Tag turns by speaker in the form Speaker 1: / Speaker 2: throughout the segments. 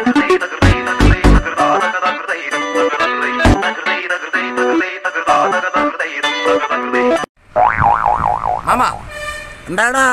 Speaker 1: Mama
Speaker 2: എന്താടാ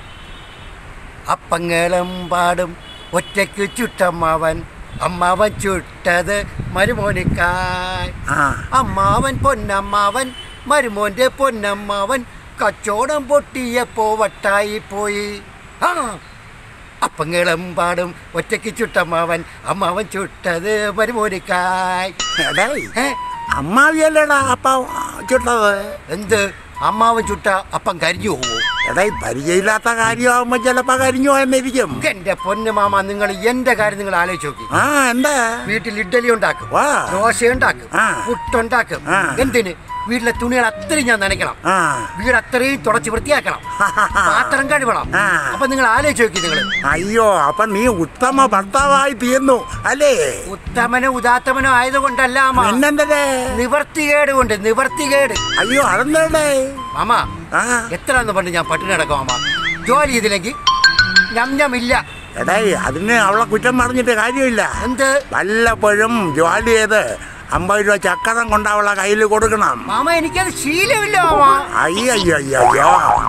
Speaker 1: അപ്പങ്ങളും പാടും ഒറ്റയ്ക്ക് ചുട്ടമ്മാവൻ അമ്മാവൻ ചുട്ടത് മരുമോനിക്കായ്
Speaker 2: ആ
Speaker 1: അമ്മാവൻ പൊന്നമ്മാവൻ മരുമോന്റെ പൊന്നമ്മാവൻ കച്ചോടം പൊട്ടിയപ്പോ വട്ടായി പോയി ആ അപ്പങ്ങളും പാടും ഒറ്റയ്ക്ക് ചുട്ടമ്മാവൻ അമ്മാവൻ ചുട്ടത് മരുമോനിക്കായ്
Speaker 2: എടേ
Speaker 1: ഏ
Speaker 2: അമ്മാവിയല്ലേടാ അപ്പ ചുട്ടത്
Speaker 1: എന്ത് അമ്മാവൻ ചുട്ട അപ്പം കരിഞ്ഞു പോവോ
Speaker 2: എടേ പരിചയമില്ലാത്ത കാര്യമാകുമ്പോ ചിലപ്പോ കരിഞ്ഞു പോയെന്നിരിക്കും
Speaker 1: എന്റെ പൊന്നു മാമ നിങ്ങൾ എന്റെ കാര്യം നിങ്ങൾ ആലോചിച്ച് നോക്കി
Speaker 2: ആ എന്താ
Speaker 1: വീട്ടിൽ ഇഡ്ഡലി ഉണ്ടാക്കും
Speaker 2: വാ.
Speaker 1: ദോശ ഉണ്ടാക്കും
Speaker 2: ആ.
Speaker 1: പുട്ടുണ്ടാക്കും
Speaker 2: ആ.
Speaker 1: എന്തിന് വീട്ടിലെ തുണികൾ അത്രയും ഞാൻ നനയ്ക്കണം
Speaker 2: ആ
Speaker 1: വീട് അത്രയും തുടച്ച് വൃത്തിയാക്കണം പാത്രം കഴുകണം
Speaker 2: ആ.
Speaker 1: അപ്പൊ നിങ്ങൾ ആലോചിച്ച് നോക്കി നിങ്ങൾ
Speaker 2: അയ്യോ അപ്പൊ നീ ഉത്തമ ഭർത്താവായി തീർന്നു അല്ലേ
Speaker 1: ഉത്തമനോ ഉദാത്തമനോ ആയതുകൊണ്ടല്ല മാമ
Speaker 2: പിന്നെന്തേ
Speaker 1: നിവർത്തികേട് കൊണ്ട് നിവർത്തികേട്
Speaker 2: അയ്യോ അതെന്തേ
Speaker 1: മാമ
Speaker 2: ആ
Speaker 1: എത്ര എന്ന് പറഞ്ഞ് ഞാൻ പട്ടിണി കിടക്കും മാമ ജോലി ചെയ്തില്ലെങ്കിൽ ഞം ഞമില്ല
Speaker 2: എടേ അതിന് അവളെ കുറ്റം പറഞ്ഞിട്ട് കാര്യമില്ല
Speaker 1: എന്ത്
Speaker 2: വല്ലപ്പോഴും ജോലി ചെയ്ത് അമ്പത് രൂപ ചക്കരം കൊണ്ട് അവളെ കയ്യിൽ കൊടുക്കണം
Speaker 1: മാമ എനിക്കത് ശീലമില്ല മാമ
Speaker 2: അയ്യോ അയ്യോ അയ്യോ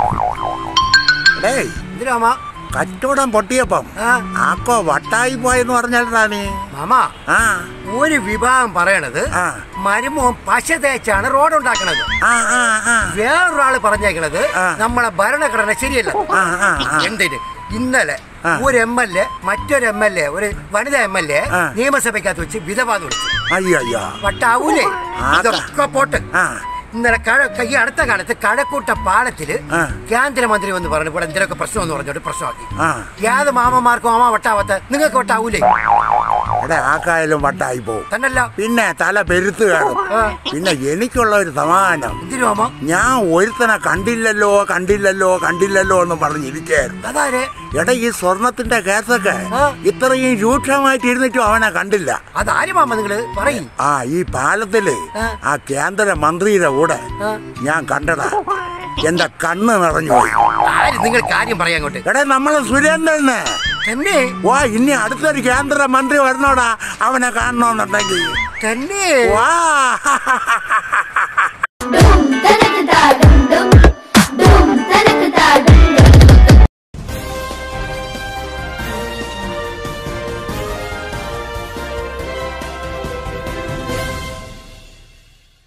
Speaker 2: എടേ
Speaker 1: എന്തിനാ മാമ
Speaker 2: കച്ചവടം പൊട്ടിയപ്പം
Speaker 1: ആ
Speaker 2: ആക്കോ വട്ടായി പോയെന്ന് പറഞ്ഞാ നീ
Speaker 1: മാമ
Speaker 2: ആ
Speaker 1: ഒരു വിഭാഗം പറയണത്
Speaker 2: ആ
Speaker 1: മരുമോൻ പശ തേച്ചാണ് റോഡ് ഉണ്ടാക്കണത്
Speaker 2: ആ ആ ആ
Speaker 1: വേറൊരാള് പറഞ്ഞേക്കണത്
Speaker 2: ആ.
Speaker 1: നമ്മളെ ഭരണഘടന ശരിയല്ല
Speaker 2: ആ, ആ, ആ.
Speaker 1: എന്തിന് ഇന്നലെ
Speaker 2: ആ.
Speaker 1: ഒരു എം എൽ എ മറ്റൊരു എം എൽ എ ഒരു വനിതാ എം എൽ എ
Speaker 2: ആ.
Speaker 1: നിയമസഭയ്ക്കകത്ത് വെച്ച് വിധവാന്ന് വിളിച്ചു
Speaker 2: അയ്യോ അയ്യോ
Speaker 1: വട്ടാവൂലേ
Speaker 2: ആ.
Speaker 1: ഇതൊക്കെ പോട്ട്
Speaker 2: ആ
Speaker 1: ഇന്നലെ കഴ ഈ അടുത്ത കാലത്ത് കഴക്കൂട്ട പാലത്തില്
Speaker 2: ആ.
Speaker 1: കേന്ദ്രമന്ത്രി വന്ന് പറഞ്ഞു ഇവിടെ എന്തിനൊക്കെ പ്രശ്നം എന്ന് പറഞ്ഞോട്ട് പ്രശ്നമാക്കി
Speaker 2: ആ
Speaker 1: യാത് മാമന്മാർക്കും മാമ വട്ടാവത്ത് നിങ്ങൾക്ക് വട്ടാവൂലേ
Speaker 2: എടേ ആക്കായാലും വട്ടായി പോവും
Speaker 1: തന്നല്ല
Speaker 2: പിന്നെ തല പെരുത്ത് കാണും
Speaker 1: ആ.
Speaker 2: പിന്നെ എനിക്കുള്ള ഒരു സമാധാനം
Speaker 1: എന്തിനു മാമ
Speaker 2: ഞാൻ ഒരുത്തനെ കണ്ടില്ലല്ലോ കണ്ടില്ലല്ലോ കണ്ടില്ലല്ലോ എന്ന് പറഞ്ഞിരിക്കായിരുന്നു
Speaker 1: അതാരെ
Speaker 2: എടാ ഈ സ്വർണത്തിന്റെ കേസൊക്കെ
Speaker 1: ആ.
Speaker 2: ഇത്രയും രൂക്ഷമായിട്ട് ഇരുന്നിട്ടും അവനെ കണ്ടില്ല
Speaker 1: അതാര് മാമ നിങ്ങള് പറയും
Speaker 2: ആ ഈ പാലത്തില്
Speaker 1: ആ.
Speaker 2: ആ കേന്ദ്ര മന്ത്രിയുടെ കൂടെ
Speaker 1: ആ.
Speaker 2: ഞാൻ കണ്ടടാ എന്റെ കണ്ണ് നിറഞ്ഞു പോയി
Speaker 1: ആര് നിങ്ങൾ കാര്യം പറയാൻ അങ്ങോട്ട്
Speaker 2: എടാ നമ്മളെ സുരേന്ദ്രന്
Speaker 1: തന്നെ
Speaker 2: വാ ഇനി അടുത്തൊരു കേന്ദ്ര മന്ത്രി വരണോടാ അവനെ കാണണമെന്നുണ്ടെങ്കിൽ
Speaker 1: തന്നെ
Speaker 2: വാ